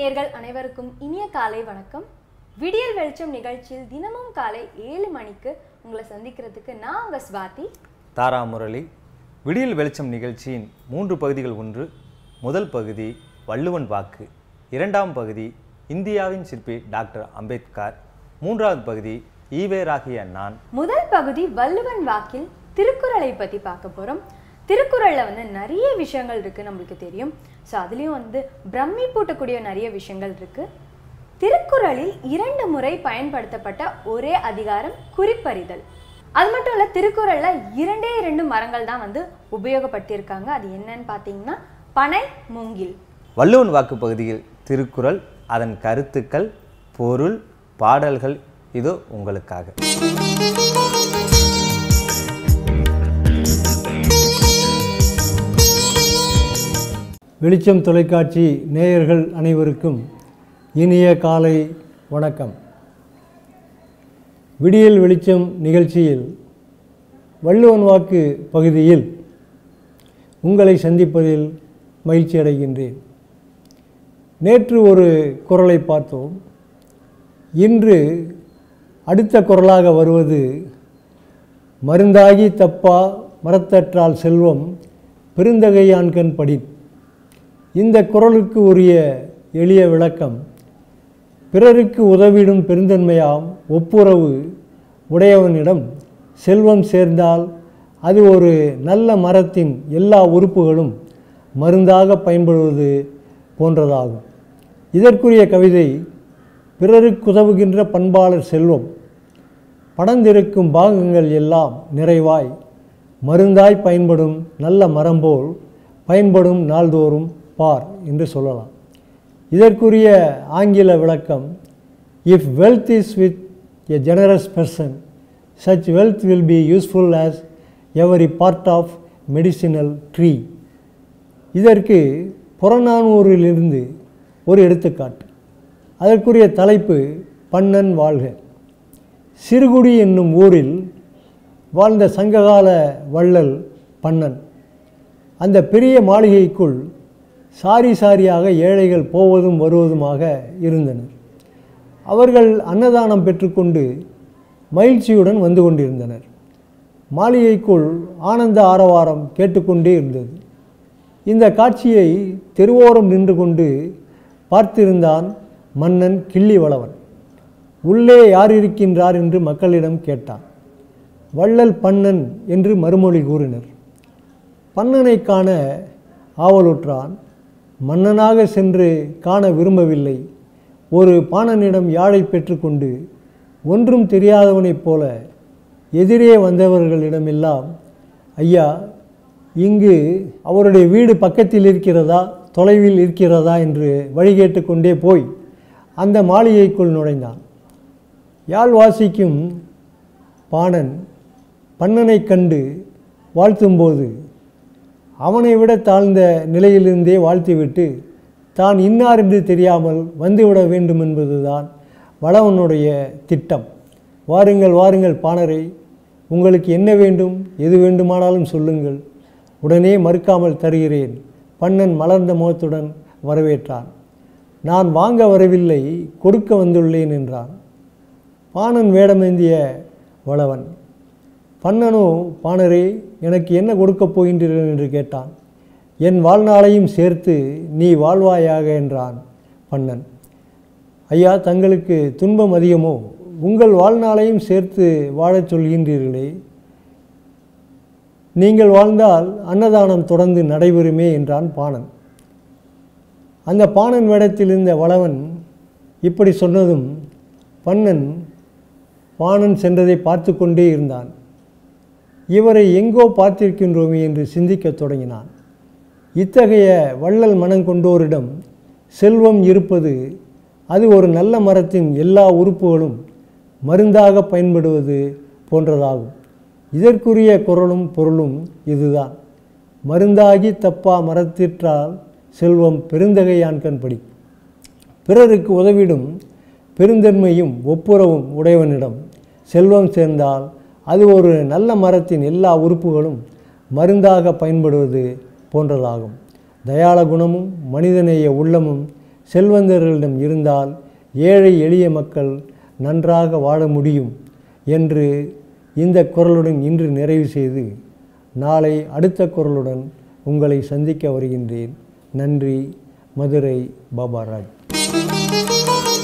நேயர்கள் அனைவருக்கும் இனிய காலை வணக்கம் விடியல் வெளிச்சம் நிகழ்ச்சியில் தினமும் காலை ஏழு மணிக்கு உங்களை சந்திக்கிறதுக்கு நான் உங்க ஸ்வாதி தாரா முரளி விடியல் வெளிச்சம் நிகழ்ச்சியின் மூன்று பகுதிகள் ஒன்று முதல் பகுதி வள்ளுவன் வாக்கு இரண்டாம் பகுதி இந்தியாவின் சிற்பி டாக்டர் அம்பேத்கர் மூன்றாவது பகுதி ஈவேராகிய நான் முதல் பகுதி வள்ளுவன் வாக்கில் திருக்குறளை பத்தி பார்க்க போறோம் திருக்குறள்ல வந்து நிறைய விஷயங்கள் இருக்கு நம்மளுக்கு தெரியும் ஸோ அதுலயும் வந்து பிரம்மி பூட்டக்கூடிய நிறைய விஷயங்கள் இருக்கு திருக்குறளில் இரண்டு முறை பயன்படுத்தப்பட்ட ஒரே அதிகாரம் குறிப்பறிதல் அது மட்டும் இல்ல திருக்குறள்ல இரண்டே இரண்டு மரங்கள் தான் வந்து உபயோகப்படுத்தியிருக்காங்க அது என்னன்னு பார்த்தீங்கன்னா பனை மூங்கில் வள்ளுவன் வாக்கு பகுதியில் திருக்குறள் அதன் கருத்துக்கள் பொருள் பாடல்கள் இதோ உங்களுக்காக வெளிச்சம் தொலைக்காட்சி நேயர்கள் அனைவருக்கும் இனிய காலை வணக்கம் விடியல் வெளிச்சம் நிகழ்ச்சியில் வள்ளுவன் வாக்கு பகுதியில் உங்களை சந்திப்பதில் மகிழ்ச்சி அடைகின்றேன் நேற்று ஒரு குரலை பார்த்தோம் இன்று அடுத்த குரலாக வருவது மருந்தாகி தப்பா மரத்தற்றால் செல்வம் பெருந்தகையான்கண் படி இந்த குரலுக்கு உரிய எளிய விளக்கம் பிறருக்கு உதவிடும் பெருந்தன்மையாம் ஒப்புரவு உடையவனிடம் செல்வம் சேர்ந்தால் அது ஒரு நல்ல மரத்தின் எல்லா உறுப்புகளும் மருந்தாக பயன்படுவது போன்றதாகும் இதற்குரிய கவிதை பிறருக்கு உதவுகின்ற பண்பாளர் செல்வம் படர்ந்திருக்கும் பாகங்கள் எல்லாம் நிறைவாய் மருந்தாய் பயன்படும் நல்ல மரம் போல் பயன்படும் நாள்தோறும் பார் என்று சொல்லலாம் இதற்குரிய ஆங்கில விளக்கம் if wealth is with a generous person such wealth will be useful as every part of medicinal tree இதற்கு புறநானூரிலிருந்து ஒரு எடுத்துக்காட்டு அதற்குரிய தலைப்பு பண்ணன் வாழ்க சிறுகுடி என்னும் ஊரில் வாழ்ந்த சங்ககால வள்ளல் பண்ணன் அந்த பெரிய மாளிகைக்குள் சாரி சாரியாக ஏழைகள் போவதும் வருவதுமாக இருந்தனர் அவர்கள் அன்னதானம் பெற்றுக்கொண்டு மகிழ்ச்சியுடன் வந்து கொண்டிருந்தனர் மாளிகைக்குள் ஆனந்த ஆரவாரம் கேட்டுக்கொண்டே இருந்தது இந்த காட்சியை தெருவோரம் நின்று கொண்டு பார்த்திருந்தான் மன்னன் கிள்ளி வளவன் உள்ளே யார் இருக்கின்றார் என்று மக்களிடம் கேட்டான் வள்ளல் பண்ணன் என்று மறுமொழி கூறினர் பண்ணனை காண ஆவலுற்றான் மன்னனாக சென்று காண விரும்பவில்லை ஒரு பாணனிடம் யாழை பெற்றுக்கொண்டு ஒன்றும் தெரியாதவனைப் போல எதிரே வந்தவர்களிடமெல்லாம் ஐயா இங்கு அவருடைய வீடு பக்கத்தில் இருக்கிறதா தொலைவில் இருக்கிறதா என்று வழி கேட்டுக்கொண்டே போய் அந்த மாளிகைக்குள் நுழைந்தான் யாழ் வாசிக்கும் பாணன் பண்ணனைக் கண்டு வாழ்த்தும்போது அவனை விட தாழ்ந்த நிலையிலிருந்தே வாழ்த்திவிட்டு தான் இன்னார் என்று தெரியாமல் வந்துவிட வேண்டும் என்பதுதான் வளவனுடைய திட்டம் வாருங்கள் வாருங்கள் பாணரை உங்களுக்கு என்ன வேண்டும் எது வேண்டுமானாலும் சொல்லுங்கள் உடனே மறுக்காமல் தருகிறேன் பண்ணன் மலர்ந்த முகத்துடன் வரவேற்றான் நான் வாங்க வரவில்லை கொடுக்க வந்துள்ளேன் என்றான் பாணன் வேடமேந்திய வளவன் பண்ணனோ பாணரே எனக்கு என்ன கொடுக்கப் போகின்றீர்கள் என்று கேட்டான் என் வாழ்நாளையும் சேர்த்து நீ வாழ்வாயாக என்றான் பண்ணன் ஐயா தங்களுக்கு துன்பம் அதிகமோ உங்கள் வாழ்நாளையும் சேர்த்து வாழச் சொல்கின்றீர்களே நீங்கள் வாழ்ந்தால் அன்னதானம் தொடர்ந்து நடைபெறுமே என்றான் பாணன் அந்த பாணன் வேடத்தில் இருந்த வளவன் இப்படி சொன்னதும் பண்ணன் பாணன் சென்றதை பார்த்து கொண்டே இருந்தான் இவரை எங்கோ பார்த்திருக்கின்றோமே என்று சிந்திக்கத் தொடங்கினான் இத்தகைய வள்ளல் மனம் கொண்டோரிடம் செல்வம் இருப்பது அது ஒரு நல்ல மரத்தின் எல்லா உறுப்புகளும் மருந்தாக பயன்படுவது போன்றதாகும் இதற்குரிய குரலும் பொருளும் இதுதான் மருந்தாகி தப்பா மரத்திற்றால் செல்வம் பெருந்தகையான்கண்படி பிறருக்கு உதவிடும் பெருந்தன்மையும் ஒப்புரவும் உடையவனிடம் செல்வம் சேர்ந்தால் அது ஒரு நல்ல மரத்தின் எல்லா உறுப்புகளும் மருந்தாக பயன்படுவது போன்றதாகும் தயாள குணமும் மனிதநேய உள்ளமும் செல்வந்தர்களிடம் இருந்தால் ஏழை எளிய மக்கள் நன்றாக வாழ முடியும் என்று இந்த குரலுடன் இன்று நிறைவு செய்து நாளை அடுத்த குரலுடன் உங்களை சந்திக்க வருகின்றேன் நன்றி மதுரை பாபாராஜ்